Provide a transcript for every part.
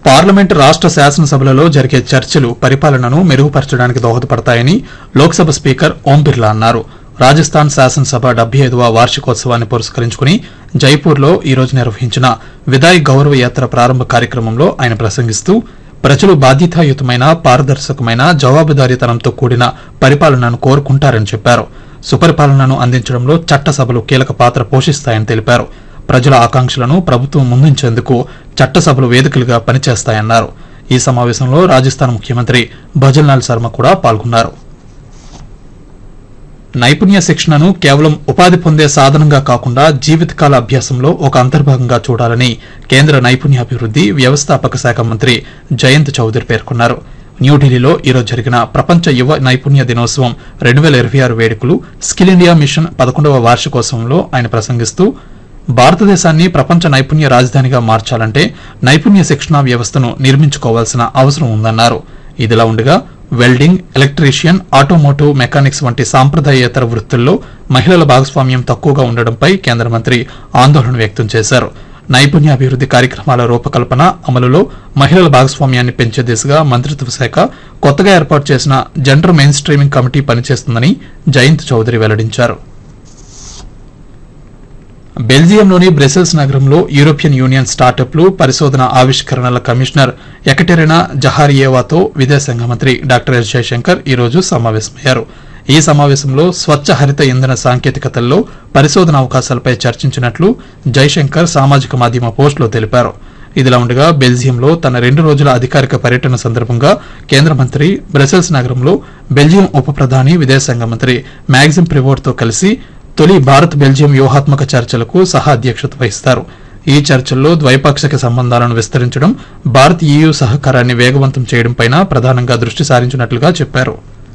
parliament రాష్ట శాసనసభలలో జరిగే చర్చలు పరిపాలనను మెరుగుపరచడానికి దోహదపడతాయని లోక్సభ స్పీకర్ ఓం బిర్లా అన్నారు రాజస్థాన్ శాసనసభ డెబ్బై ఐదవ వార్షికోత్సవాన్ని పురస్కరించుకుని జైపూర్లో ఈ రోజు నిర్వహించిన విదాయ్ గౌరవ యాత్ర ప్రారంభ కార్యక్రమంలో ఆయన ప్రసంగిస్తూ ప్రజలు బాధ్యతాయుతమైన పారదర్శకమైన జవాబుదారీతనంతో కూడిన పరిపాలనను కోరుకుంటారని చెప్పారు సుపరిపాలనను అందించడంలో చట్టసభలు కీలక పాత్ర పోషిస్తాయని తెలిపారు ప్రజల ఆకాంక్షలను ప్రభుత్వం ముందుంచేందుకు చట్టసభలు వేదికలుగా పనిచేస్తాయన్నారు ఈ సమావేశంలో రాజస్థాన్ ముఖ్యమంత్రి భజన్లాల్ శర్మ కూడా పాల్గొన్నారు నైపుణ్య శిక్షణను కేవలం ఉపాధి పొందే సాధనంగా కాకుండా జీవితకాల అభ్యాసంలో ఒక అంతర్భాగంగా చూడాలని కేంద్ర నైపుణ్యాభివృద్ది వ్యవస్థాపక శాఖ మంత్రి జయంత్ చౌదరి పేర్కొన్నారు న్యూఢిల్లీలో ఈరోజు జరిగిన ప్రపంచ యువ నైపుణ్య దినోత్సవం రెండు వేల ఇరవై ఆరు వేడుకలు స్కిల్ ఇండియా మిషన్ పదకొండవ వార్షికోత్సవంలో ఆయన ప్రసంగిస్తూ భారతదేశాన్ని ప్రపంచ నైపుణ్య రాజధానిగా మార్చాలంటే నైపుణ్య శిక్షణా వ్యవస్థను నిర్మించుకోవాల్సిన అవసరం ఉందన్నారు ఇదిలా ఉండగా వెల్డింగ్ ఎలక్ట్రీషియన్ ఆటోమోటివ్ మెకానిక్స్ వంటి సాంప్రదాయేతర వృత్తుల్లో మహిళల భాగస్వామ్యం తక్కువగా ఉండడంపై కేంద్ర మంత్రి ఆందోళన వ్యక్తం చేశారు నైపుణ్యాభివృద్ది కార్యక్రమాల రూపకల్పన అమలులో మహిళల భాగస్వామ్యాన్ని పెంచే దిశగా మంత్రిత్వ శాఖ కొత్తగా ఏర్పాటు చేసిన జెండర్ మెయిన్ స్ట్రీమింగ్ కమిటీ పనిచేస్తుందని జయంత్ చౌదరి వెల్లడించారు బెల్జియంలోని బ్రెసెల్స్ నగరంలో యూరోపియన్ యూనియన్ స్టార్టప్లు పరిశోధన ఆవిష్కరణల కమిషనర్ ఎకటెరినా జహారియేవాతో విదేశాంగ మంత్రి డాక్టర్ ఎస్ జయశంకర్ ఈ రోజు సమావేశమయ్యారు ఈ సమావేశంలో స్వచ్ఛ హరిత ఇంధన సాంకేతికతల్లో పరిశోధన అవకాశాలపై చర్చించినట్లు జైశంకర్ సామాజిక మాధ్యమ పోస్టులో తెలిపారు ఇదిలా ఉండగా బెల్జియంలో తన రెండు రోజుల అధికారిక పర్యటన సందర్భంగా కేంద్ర మంత్రి బ్రసెల్స్ నగరంలో బెల్జియం ఉప ప్రధాని విదేశాంగ మంత్రి మ్యాగ్జిమ్ ప్రివోర్తో కలిసి తొలి భారత్ బెల్జియం వ్యూహాత్మక చర్చలకు సహా అధ్యక్షత వహిస్తారు ఈ చర్చల్లో ద్వైపాక్షిక సంబంధాలను విస్తరించడం భారత్ ఈయూ సహకారాన్ని వేగవంతం చేయడంపైన ప్రధానంగా దృష్టి సారించినట్లుగా చెప్పారు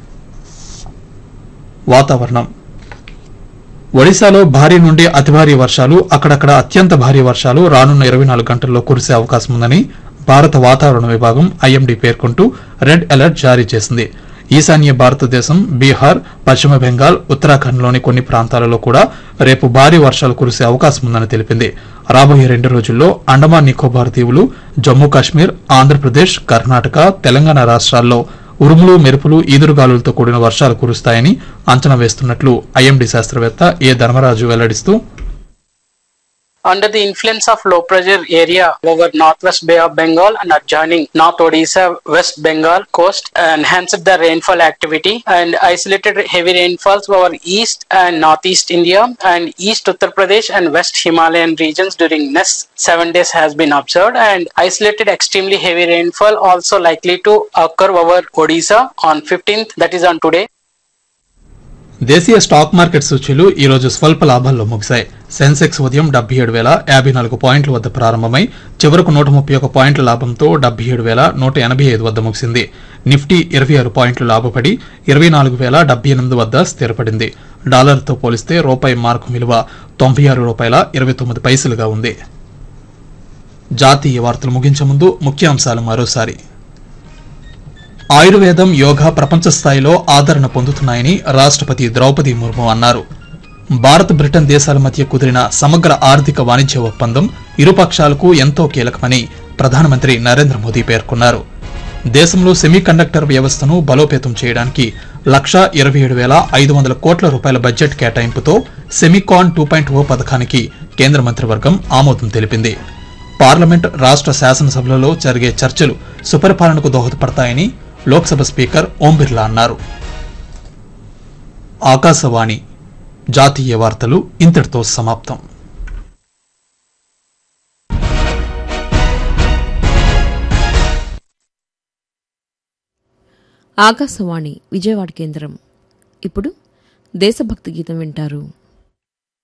వాతావరణం ఒడిశాలో భారీ నుండి అతి భారీ వర్షాలు అక్కడక్కడ అత్యంత భారీ వర్షాలు రానున్న ఇరవై నాలుగు గంటల్లో కురిసే అవకాశం ఉందని భారత వాతావరణ విభాగం ఐఎండీ పేర్కొంటూ రెడ్ అలర్ట్ జారీ చేసింది ఈశాన్య భారతదేశం బీహార్ పశ్చిమ బెంగాల్ ఉత్తరాఖండ్లోని కొన్ని ప్రాంతాలలో కూడా రేపు భారీ వర్షాలు కురిసే అవకాశం ఉందని తెలిపింది రాబోయే రెండు రోజుల్లో అండమాన్ నికోబార్ దీవులు జమ్మూ కాశ్మీర్ ఆంధ్రప్రదేశ్ కర్ణాటక తెలంగాణ రాష్ట్రాల్లో ఉరుములు మెరుపులు ఈదురుగాలులతో కూడిన వర్షాలు కురుస్తాయని అంచనా వేస్తున్నట్లు ఐఎండీ శాస్త్రవేత్త ఏ ధర్మరాజు వెల్లడిస్తూ under the influence of low pressure area over northwest bay of bengal and adjoining north odisha west bengal coast enhanced the rainfall activity and isolated heavy rainfalls over east and northeast india and east uttar pradesh and west himalayan regions during next seven days has been observed and isolated extremely heavy rainfall also likely to occur over odisha on 15th that is on today దేశీయ stock market సూచీలు ఈ రోజు స్వల్ప లాభాల్లో ముగిశాయి సెన్సెక్స్ ఉదయం డెబ్బై ఏడు వేల యాభై నాలుగు పాయింట్ల వద్ద ప్రారంభమై చివరకు నూట ముప్పై ఒక పాయింట్ల లాభంతో డెబ్బై ఏడు వేల నూట ఎనభై ఐదు వద్ద ముగిసింది నిఫ్టీ ఇరవై ఆరు పాయింట్లు లాభపడి ఇరవై నాలుగు వేల డెబ్బై ఎనిమిది వద్ద స్థిరపడింది డాలర్తో పోలిస్తే రూపాయి మార్కు విలువ తొంభై ఆరు రూపాయల ఇరవై తొమ్మిది పైసలుగా ఉంది జాతీయ వార్తలు ముగించే ముందు ముఖ్యాంశాలు మరోసారి ఆయుర్వేదం యోగా ప్రపంచ స్థాయిలో ఆదరణ పొందుతున్నాయని రాష్ట్రపతి ద్రౌపది ముర్ము అన్నారు భారత్ బ్రిటన్ దేశాల మధ్య కుదిరిన సమగ్ర ఆర్థిక వాణిజ్య ఒప్పందం ఇరుపక్షాలకు ఎంతో కీలకమని ప్రధానమంత్రి నరేంద్ర మోదీ పేర్కొన్నారు దేశంలో సెమీ కండక్టర్ వ్యవస్థను బలోపేతం చేయడానికి లక్షా ఇరవై ఏడు వేల ఐదు వందల కోట్ల రూపాయల బడ్జెట్ కేటాయింపుతో సెమికాన్ టూ పాయింట్ ఓ పథకానికి కేంద్ర మంత్రివర్గం ఆమోదం తెలిపింది పార్లమెంట్ రాష్ట్ర శాసనసభలలో జరిగే చర్చలు సుపరిపాలనకు దోహదపడతాయని లోక్సభ స్పీకర్ ఓం బిర్లా అన్నారు ఆకాశవాణి జాతీయ వార్తలు ఇంతటితో సమాప్తం ఆకాశవాణి విజయవాడ కేంద్రం ఇప్పుడు దేశభక్తి గీతం వింటారు